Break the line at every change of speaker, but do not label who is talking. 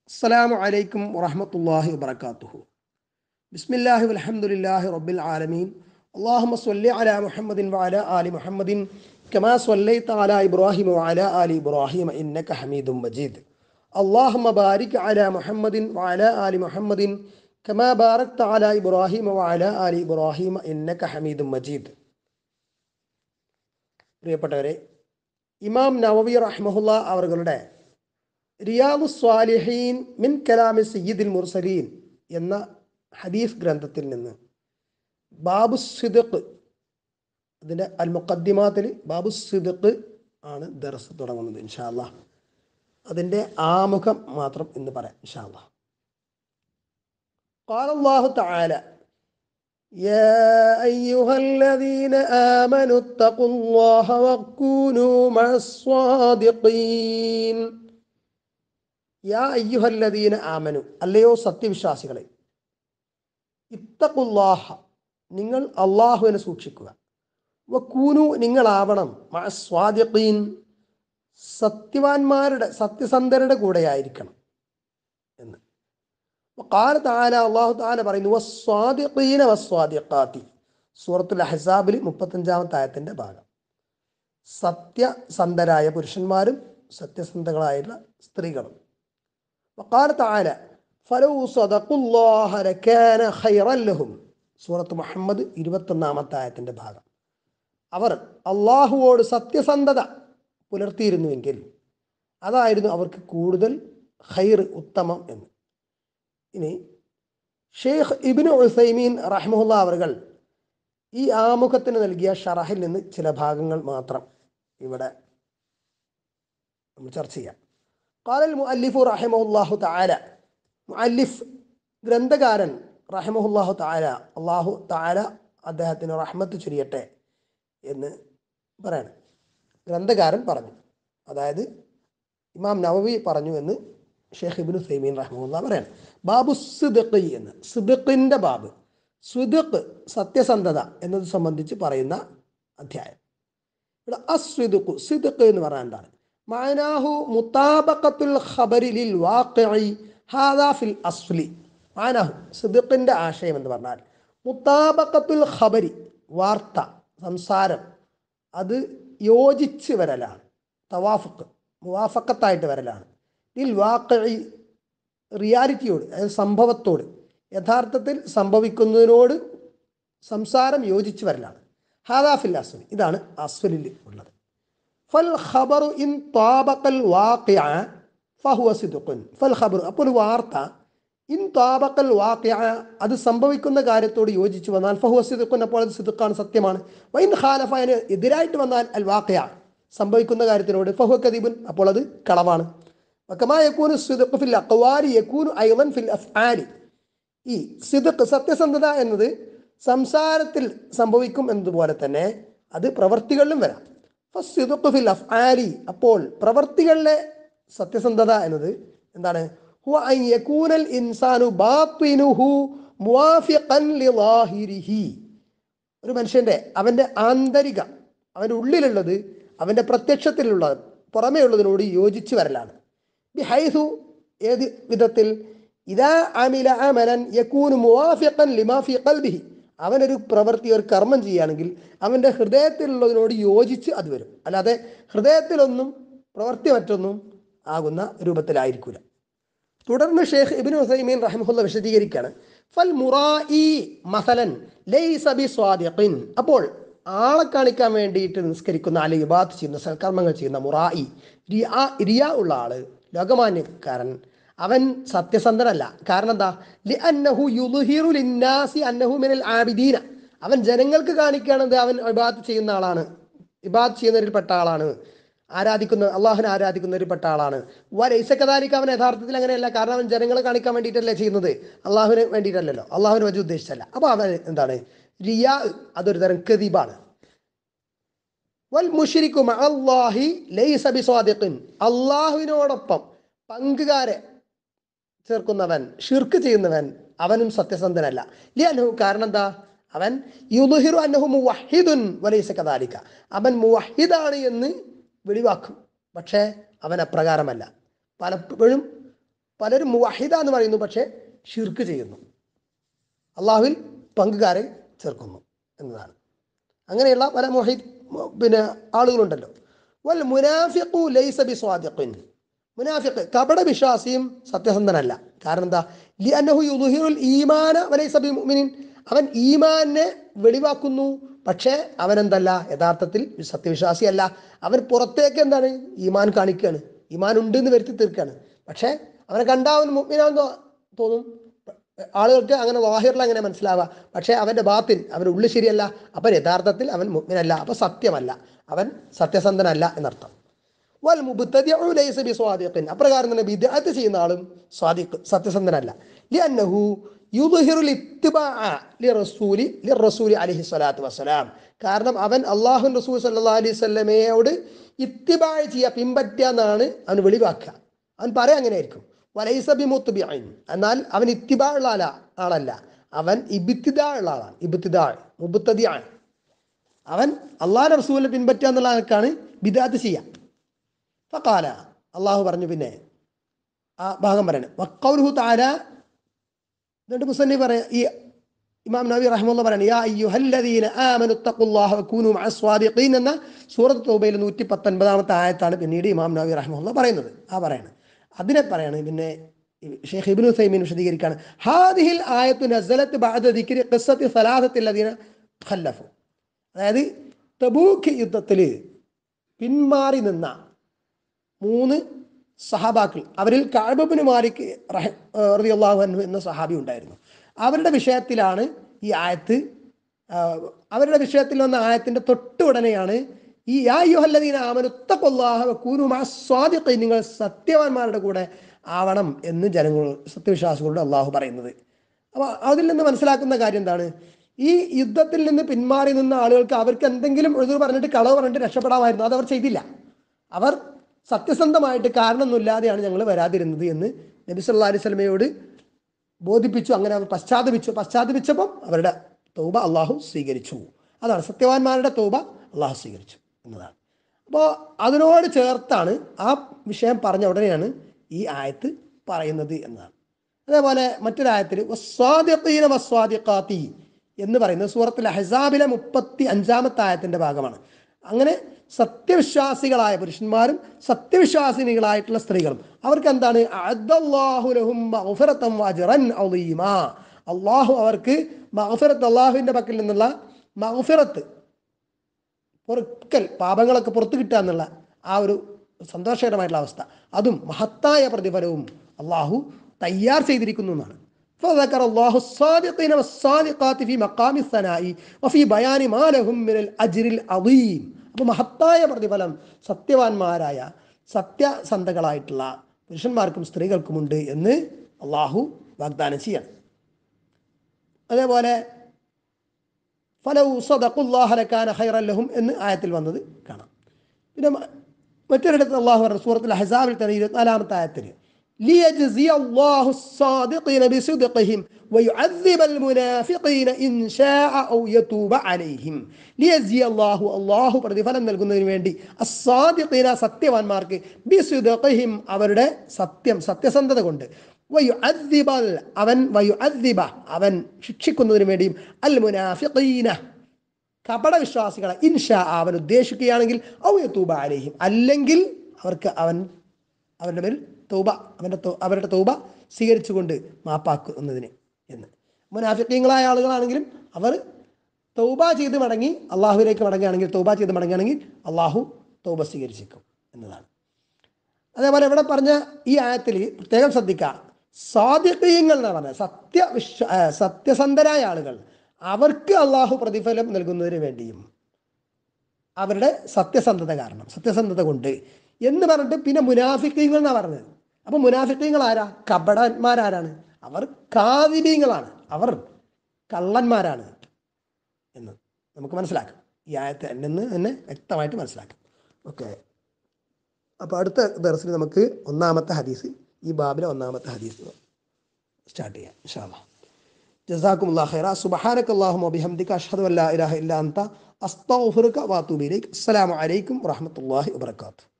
السلام عليكم ورحمة الله وبركاته بسم الله والحمد لله رب العالمين اللهم صل على محمد وعلى آل محمد كما صليت على إبراهيم وعلى آل إبراهيم إنك حميد مجيد اللهم بارك على محمد وعلى آل محمد كما باركت على إبراهيم وعلى آل إبراهيم إنك حميد مجيد പ്രിയപ്പെട്ടവരെ ഇമാം നവവി റഹ്മഹുല്ല അവരുടെ റിയാദു സ്വാലിഹീൻ മിൻ കലാമി സയ്യിദുൽ മുർസലീൻ എന്ന ഹദീസ് ഗ്രന്ഥത്തിൽ നിന്ന് ബാബു സിദഖ് അതിൻ്റെ അൽ മുഖദ്ദിമാത്തിൽ ബാബു സിദഖ് ആണ് ദർസ് തുടങ്ങുന്നത് ഇൻഷാല്ല അതിൻ്റെ ആമുഖം മാത്രം ഇന്ന് പറയാം ഇൻഷാല്ല قال الله تعالى يا أيها الذين آمنوا اتقوا الله وكونوا مع الصادقين യാ അയ്യുഹല്ലദീന ആമനു അല്ലയോ സത്യവിശ്വാസികളെ ഇത്തഖുല്ലാഹ നിങ്ങൾ അള്ളാഹുവിനെ സൂക്ഷിക്കുക വക്കൂനു നിങ്ങളാവണം സ്വാദിഖീൻ സത്യവാന്മാരുടെ സത്യസന്ധരുടെ കൂടെയായിരിക്കണം എന്ന് കാല താല അള്ളാഹു താല പറയുന്നു വസ്വാദിഖീന വസ്വാദിഖാത്തി സൂറത്തുൽ അഹസാബിൽ മുപ്പത്തഞ്ചാമത്തെ ആയത്തിൻ്റെ ഭാഗം സത്യസന്ധരായ പുരുഷന്മാരും സത്യസന്ധകളായുള്ള സ്ത്രീകളും وقال تعالى فلو صدقوا الله لكان خيرا لهم സൂറത്ത് മുഹമ്മദ് ഇരുപത്തൊന്നാമത്തെ ആയത്തിൻ്റെ ഭാഗം അവർ അള്ളാഹുവോട് സത്യസന്ധത പുലർത്തിയിരുന്നുവെങ്കിൽ അതായിരുന്നു അവർക്ക് കൂടുതൽ ഖൈർ ഉത്തമം എന്ന് ഇനി ഷെയ്ഖ് ഇബിന് ഉസൈമീൻ റഹ്മുല്ല അവർകൾ ഈ ആമുഖത്തിന് നൽകിയ ഷറഹിൽ നിന്ന് ചില ഭാഗങ്ങൾ മാത്രം ഇവിടെ നമ്മൾ ചർച്ച ചെയ്യാം قال المؤلف رحمه الله تعالى മുഅല്ലിഫ് ഗ്രന്ഥകാരൻ റഹമഹുല്ലാഹു താല അള്ളാഹു താല അദ്ദേഹത്തിന് റഹ്മത്ത് ചൊരിയട്ടെ എന്ന് പറയണം ഗ്രന്ഥകാരൻ പറഞ്ഞു അതായത് ഇമാം നവവി പറഞ്ഞു എന്ന് ഷെയ്ഖ് ഇബിൻ സൈമീൻ റഹ്മുല്ല പറയണം ബാബു സിദഖ് എന്ന് സിദഖിൻ്റെ ബാബ് സുദഖ് സത്യസന്ധത എന്നത് സംബന്ധിച്ച് പറയുന്ന അധ്യായം ഇവിടെ അസ്വിദുഖു സിദഖ് എന്ന് പറഞ്ഞാൽ എന്താണ് മാനാഹു മുത്താബക്കത്തുൽ ഖബരി ലിൽ വാഖിഇ ഹാദാ ഫിൽ അസ്ലി മാനാഹു സിദ്ഖിൻ്റെ ആശയം എന്ന് പറഞ്ഞാൽ മുത്താബക്കത്തുൽ ഖബരി വാർത്ത സംസാരം അത് യോജിച്ച് വരലാണ് തവാഫക്ക് മുവാഫക്കത്തായിട്ട് വരലാണ് ലിൽ വാഖിഇ റിയാലിറ്റിയോട് അതായത് സംഭവത്തോട് യഥാർത്ഥത്തിൽ സംഭവിക്കുന്നതിനോട് സംസാരം യോജിച്ച് വരലാണ് ഹാദാ ഫിൽ അസ്ലി ഇതാണ് അസ്വലിൽ ഉള്ളത് ഫൽ ഖബറു ഇൻ താബക്കൽ വാഖിഅ ഫഹുവ സിദ്ഖുൻ ഫൽ ഖബറു അപ്പോൾ വാർത്ത ഇൻ താബക്കൽ വാഖിഅ അത് സംഭവിക്കുന്ന കാര്യത്തോട് യോജിച്ചു വന്നാൽ ഫഹുവ സിദ്ഖുൻ അപ്പോൾ അത് സിദ്ഖാണ് സത്യമാണ് വൈൻ ഖാലഫ അതിന് എതിരായിട്ട് വന്നാൽ അൽ വാഖിഅ സംഭവിക്കുന്ന കാര്യത്തിനോട് ഫഹുവ കദീബുൻ അപ്പോൾ അത് കളവാണ് വക്കമാ യക്കൂനു സിദ്ഖ് ഫിൽ അഖ്വാലി യക്കൂനു അയ്ളൻ ഫിൽ അഫ്ആലി ഈ സിദ്ഖ് സത്യസന്ധത എന്നത് സംസാരത്തിൽ സംഭവിക്കും എന്നതുപോലെ തന്നെ അത് പ്രവർത്തികളിലും വരാം ഫിൽ അഫ്ആലി അപ്പോൾ പ്രവർത്തികളിലെ സത്യസന്ധത എന്നത് എന്താണ് ഹുവ അൻ യകൂനൽ ഇൻസാനു ബാത്തിനുഹു മുവാഫിഖൻ ലിളാഹിരിഹി ഒരു മനുഷ്യൻ്റെ അവൻ്റെ ആന്തരിക അവൻ്റെ ഉള്ളിലുള്ളത് അവൻ്റെ പ്രത്യക്ഷത്തിലുള്ളത് പുറമേ ഉള്ളതിനോട് യോജിച്ച് വരലാണ് ബിഹൈസു ഏത് വിധത്തിൽ ഇതാ അമില അമലൻ യക്കൂനു മുവാഫിഖൻ ലിമാ ഫി ഖൽബിഹി അവനൊരു പ്രവൃത്തി ഒരു കർമ്മം ചെയ്യുകയാണെങ്കിൽ അവൻ്റെ ഹൃദയത്തിലുള്ളതിനോട് യോജിച്ച് അത് വരും അല്ലാതെ ഹൃദയത്തിലൊന്നും പ്രവൃത്തി മറ്റൊന്നും ആകുന്ന രൂപത്തിലായിരിക്കില്ല തുടർന്ന് ഷെയ്ഖ് ഇബിൻ ഹുസൈമീൻ റഹിമുല്ല വിശദീകരിക്കുകയാണ് ഫൽ മുറായി മസലൻ ലൈസ ബി സ്വാദിഖിൻ അപ്പോൾ ആളെ കാണിക്കാൻ വേണ്ടിയിട്ട് നിസ്കരിക്കുന്ന അല്ലെങ്കിൽ ഇബാത്ത് ചെയ്യുന്ന സൽക്കർമ്മങ്ങൾ ചെയ്യുന്ന മുറായി റിയ റിയ ഉള്ള ആള് ലോകമാന്യക്കാരൻ അവൻ സത്യസന്ധനല്ല കാരണം എന്താ ലി അന്നഹു യുലുഹിറു ലിന്നാസി അന്നഹു മിനൽ ആബിദീന അവൻ ജനങ്ങൾക്ക് കാണിക്കുകയാണെന്ന് അവൻ ഇബാദ് ചെയ്യുന്ന ആളാണ് ഇബാദ് ചെയ്യുന്നവരിൽ പെട്ട ആളാണ് ആരാധിക്കുന്ന അള്ളാഹുനെ ആരാധിക്കുന്നവരിൽ പെട്ട ആളാണ് വരൈസക്കതാലിക്ക് അവൻ യഥാർത്ഥത്തിൽ അങ്ങനെയല്ല കാരണം അവൻ ജനങ്ങളെ കാണിക്കാൻ വേണ്ടിയിട്ടല്ലേ ചെയ്യുന്നത് അള്ളാഹുവിന് വേണ്ടിയിട്ടല്ലല്ലോ അള്ളാഹുവിന് വജു ഉദ്ദേശിച്ചല്ല അപ്പോൾ അവൻ എന്താണ് റിയാ അതൊരു തരം കദീബാണ് വൽ മുഷിരിക്കു അള്ളാഹി ലൈസ ബി സ്വാദിഖിൻ അള്ളാഹുവിനോടൊപ്പം പങ്കുകാരെ ചേർക്കുന്നവൻ ഷിർക്ക് ചെയ്യുന്നവൻ അവനും സത്യസന്ധനല്ല ലി അനഹു കാരണം എന്താ അവൻ യുദുഹിറു അന്നഹു മുവഹിദുൻ വലൈസ കദാലിക അവൻ മുവഹിദാണ് എന്ന് വെളിവാക്കും പക്ഷേ അവൻ അപ്രകാരമല്ല പലപ്പോഴും പലരും മുവാഹിദ എന്ന് പറയുന്നു പക്ഷേ ഷിർക്ക് ചെയ്യുന്നു അള്ളാഹുവിൽ പങ്കുകാരെ ചേർക്കുന്നു എന്നതാണ് അങ്ങനെയുള്ള പല മൊഹി പിന്നെ ആളുകളുണ്ടല്ലോ വൽ മുനാഫിഖു ലൈസ ബി സ്വാദിഖിൻ മുനാഫിഖ് കപട വിശ്വാസിയും സത്യസന്ധനല്ല കാരണം എന്താ ലിഅന്നഹു യുദ്ഹിറുൽ ഈമാന വലൈസ ബി മുഅ്മിനിൻ അവൻ ഈമാനെ വെളിവാക്കുന്നു പക്ഷേ അവൻ എന്തല്ല യഥാർത്ഥത്തിൽ സത്യവിശ്വാസിയല്ല അവൻ പുറത്തേക്ക് എന്താണ് ഈമാൻ കാണിക്കുകയാണ് ഈമാൻ ഉണ്ട് എന്ന് വരുത്തി തീർക്കുകയാണ് പക്ഷേ അവനെ കണ്ടാവൻ മുഅ്മിനാന്ന് തോ- തോന്നും ആളുകൾക്ക് അങ്ങനെ വാഹിറിൽ അങ്ങനെ മനസ്സിലാവുക പക്ഷേ അവൻ്റെ ബാത്തിൻ അവൻ്റെ ഉള്ളിൽ ശരിയല്ല അപ്പം യഥാർത്ഥത്തിൽ അവൻ മുഅ്മിനല്ല അപ്പം സത്യമല്ല അവൻ സത്യസന്ധനല്ല എന്നർത്ഥം വൽ മുബ്തദിഉ ലൈസ ബിസ്വാദിഖിൻ അപ്രകാരം തന്നെ ബിദ്അത്ത് ചെയ്യുന്ന ആളും സ്വാദിഖ് സത്യസന്ധനല്ല ലിഅന്നഹു യുദ്ഹിറുൽ ഇത്തിബാഅ ലിറസൂലി ലിറസൂലി അലൈഹി സ്വലാത്തു വസ്സലാം കാരണം അവൻ അല്ലാഹു റസൂൽ സല്ലല്ലാഹു അലൈഹി വസല്ലമയോട് ഇത്തിബാ ചെയ്യുക പിൻപറ്റുക എന്നാണ് അവൻ വെളിവാക്കുക അവൻ പറയാ അങ്ങനെ ആയിരിക്കും വലൈസ ബിമുത്ബിഇൻ എന്നാൽ അവൻ ഇത്തിബാ ഉള്ള ആള ആളല്ല അവൻ ഇബിത്തിദാ ഉള്ള ആളാണ് ഇബിത്തിദാ മുബത്തതിയാണ് അവൻ അള്ളാഹ് റസൂലിനെ പിൻപറ്റുക എന്നുള്ള ആൾക്കാണ് ബിദാത്ത് ചെയ്യുക ഫക്കാല അള്ളാഹു പറഞ്ഞു പിന്നെ ആ ഭാഗം പറയണം വക്കൗലുഹു താര എന്നിട്ട് മുസന്നി പറയാ ഈ ഇമാം നബി റഹ്മുള്ള പറയണം യാ അയ്യുഹല്ലദീന ആമനു തഖുല്ലാഹ വകൂനു മഅ സ്വാദിഖീൻ എന്ന സൂറത്ത് തൗബയിൽ നൂറ്റി പത്തൊൻപതാമത്തെ ആയത്താണ് പിന്നീട് ഇമാം നബി റഹ്മുള്ള പറയുന്നത് ആ പറയണം അതിനെ പറയാണ് പിന്നെ ഷെയ്ഖ് ഇബ്നു സൈമീൻ വിശദീകരിക്കുകയാണ് ഹാദിഹിൽ ആയത്തു നസലത്ത് ബഅദ ദിക്രി ഖിസ്സത്തി സലാസത്തിൽ ലദീന ഖല്ലഫു അതായത് തബൂക്ക് യുദ്ധത്തിൽ പിന്മാറി നിന്ന മൂന്ന് സഹാബാക്കൾ അവരിൽ കാഴ്ബിന് മാലിക് റളിയല്ലാഹു അൻഹു എന്ന സഹാബി ഉണ്ടായിരുന്നു അവരുടെ വിഷയത്തിലാണ് ഈ ആയത്ത് ആ, അവരുടെ വിഷയത്തിൽ വന്ന ആയത്തിന്റെ തൊട്ട് ഉടനെയാണ് ഈ യാ യുഹല്ലദീന ആമനുത്തക്കൊല്ലാഹ കൂനുമാ സ്വാദിഖ് നിങ്ങൾ സത്യവാന്മാരുടെ കൂടെ ആവണം എന്ന് ജനങ്ങൾ സത്യവിശ്വാസികളോട് അള്ളാഹു പറയുന്നത് അപ്പോൾ അതിൽ നിന്ന് മനസ്സിലാക്കുന്ന കാര്യം എന്താണ് ഈ യുദ്ധത്തിൽ നിന്ന് പിന്മാറി നിന്ന ആളുകൾക്ക് അവർക്ക് എന്തെങ്കിലും എഴുതി പറഞ്ഞിട്ട് കളവ് പറഞ്ഞിട്ട് രക്ഷപ്പെടാമായിരുന്നു അത് അവർ ചെയ്തില്ല അവർ സത്യസന്ധമായിട്ട് കാരണമൊന്നുമില്ലാതെയാണ് ഞങ്ങൾ വരാതിരുന്നത് എന്ന് നബി സല്ലല്ലാഹു അലൈഹി സ്വലമയോട് ബോധിപ്പിച്ചു അങ്ങനെ അവർ പശ്ചാത്തപിച്ചു പശ്ചാത്തപിച്ചപ്പം അവരുടെ തൗബ അള്ളാഹു സ്വീകരിച്ചു അതാണ് സത്യവാന്മാരുടെ തൗബ അള്ളാഹു സ്വീകരിച്ചു എന്നതാണ് അപ്പോൾ അതിനോട് ചേർത്താണ് ആ വിഷയം പറഞ്ഞ ഉടനെയാണ് ഈ ആയത്ത് പറയുന്നത് എന്നതാണ് അതേപോലെ മറ്റൊരായത്തിൽ വസ്വാദിഖീന വസ്വാദിഖാത്തി എന്ന് പറയുന്നത് സൂറത്തിൽ ഹസാബിലെ മുപ്പത്തി അഞ്ചാമത്തെ ആയത്തിൻ്റെ ഭാഗമാണ് അങ്ങനെ സത്യവിശ്വാസികളായ പുരുഷന്മാരും സത്യവിശ്വാസിനികളായിട്ടുള്ള സ്ത്രീകളും അവർക്ക് എന്താണ് അഅദ്ദല്ലാഹു ലഹും മഗ്ഫിറത്തൻ വഅജ്റൻ അളീമാ അള്ളാഹു അവർക്ക് മഗ്ഫിറത്ത് അള്ളാഹുവിൻ്റെ പക്കൽ നിന്നുള്ള മഗ്ഫിറത്ത് പൊറുക്കൽ പാപങ്ങളൊക്കെ പുറത്തു കിട്ടുക എന്നുള്ള ആ ഒരു സന്തോഷകരമായിട്ടുള്ള അവസ്ഥ അതും മഹത്തായ പ്രതിഫലവും അള്ളാഹു തയ്യാർ ചെയ്തിരിക്കുന്നു എന്നാണ് فذكر الله الصادقين والصادقات في مقام الثناء وفي بيان ما لهم من الأجر العظيم അപ്പോൾ മഹത്തായ പ്രതിഫലം സത്യവാന്മാരായ സത്യസന്ധകളായിട്ടുള്ള പുരുഷന്മാർക്കും സ്ത്രീകൾക്കുമുണ്ട് എന്ന് അള്ളാഹു വാഗ്ദാനം ചെയ്യണം അതേപോലെ ഫലവു സദഖുല്ലാഹലക്കാന ഹൈറല്ലഹും എന്ന് ആയത്തിൽ വന്നത് കാണാം പിന്നെ മ- മറ്റൊരിടത്ത് അള്ളാഹു പറഞ്ഞു സൂറത്തുൽ ഹസാബിൽ തന്നെ ഇരുപത്തിനാലാമത്തെ ആയത്തിൽ ليجزي الله الصادقين بصدقهم ويعذب المنافقين إن شاء أو يتوب عليهم ليجزي الله الله പ്രതിഫലം നൽകുന്നതിന് വേണ്ടി അസാദിഖീന സത്യവാന്മാർക്ക് ബിസുദഖിഹിം അവരുടെ സത്യം സത്യസന്ധത കൊണ്ട് വയുഅദ്ദിബ അവൻ വയുഅദ്ദിബ അവൻ ശിക്ഷിക്കുന്നതിന് വേണ്ടിയും അൽ മുനാഫിഖീന കപട വിശ്വാസികളെ ഇൻഷാ അവൻ ഉദ്ദേശിക്കുകയാണെങ്കിൽ ഔയത്തൂബ അലൈഹിം അല്ലെങ്കിൽ അവർക്ക് അവൻ അവരുടെ മേൽ തൗബ അവൻ്റെ തൗ- അവരുടെ തൗബ സ്വീകരിച്ചുകൊണ്ട് മാപ്പാക്കുന്നതിന് എന്ന് മുനാഫിക്കങ്ങളായ ആളുകളാണെങ്കിലും അവർ തൗബ ചെയ്ത് മടങ്ങി അള്ളാഹുവിലേക്ക് മടങ്ങുകയാണെങ്കിൽ തൗബ ചെയ്ത് മടങ്ങുകയാണെങ്കിൽ അള്ളാഹു തൗബ സ്വീകരിച്ചേക്കും എന്നതാണ് അതേപോലെ ഇവിടെ പറഞ്ഞ ഈ ആയത്തിൽ പ്രത്യേകം ശ്രദ്ധിക്കുക സ്വാദിഖീങ്ങൾ എന്നാണ് പറഞ്ഞത് സത്യവിശ്വ ആ, സത്യസന്ധരായ ആളുകൾ അവർക്ക് അള്ളാഹു പ്രതിഫലം നൽകുന്നതിന് വേണ്ടിയും അവരുടെ സത്യസന്ധത കാരണം സത്യസന്ധത കൊണ്ട് എന്ന് പറഞ്ഞിട്ട് പിന്നെ മുനാഫിക്കീങ്ങൾ എന്നാണ് പറഞ്ഞത് അപ്പൊ മുനാഫിക്കീങ്ങൾ ആരാ കപടന്മാരാരാണ് അവർ കാതിബീങ്ങളാണ് അവർ കള്ളന്മാരാണ് എന്ന് നമുക്ക് മനസ്സിലാക്കാം ഈ ആയത്തെ നിന്ന് തന്നെ വ്യക്തമായിട്ട് മനസ്സിലാക്കാം ഓക്കെ അപ്പോൾ അടുത്ത ദർശനം നമുക്ക് ഒന്നാമത്തെ ഹദീസ് ഈ ബാബിലെ ഒന്നാമത്തെ ഹദീസ് സ്റ്റാർട്ട് ചെയ്യാം ഇൻഷാല്ലാ جزاكم الله خيرا سبحانك اللهم وبحمدك أشهد أن لا إله إلا أنت أستغفرك وأتوب إليك السلام عليكم ورحمة الله وبركاته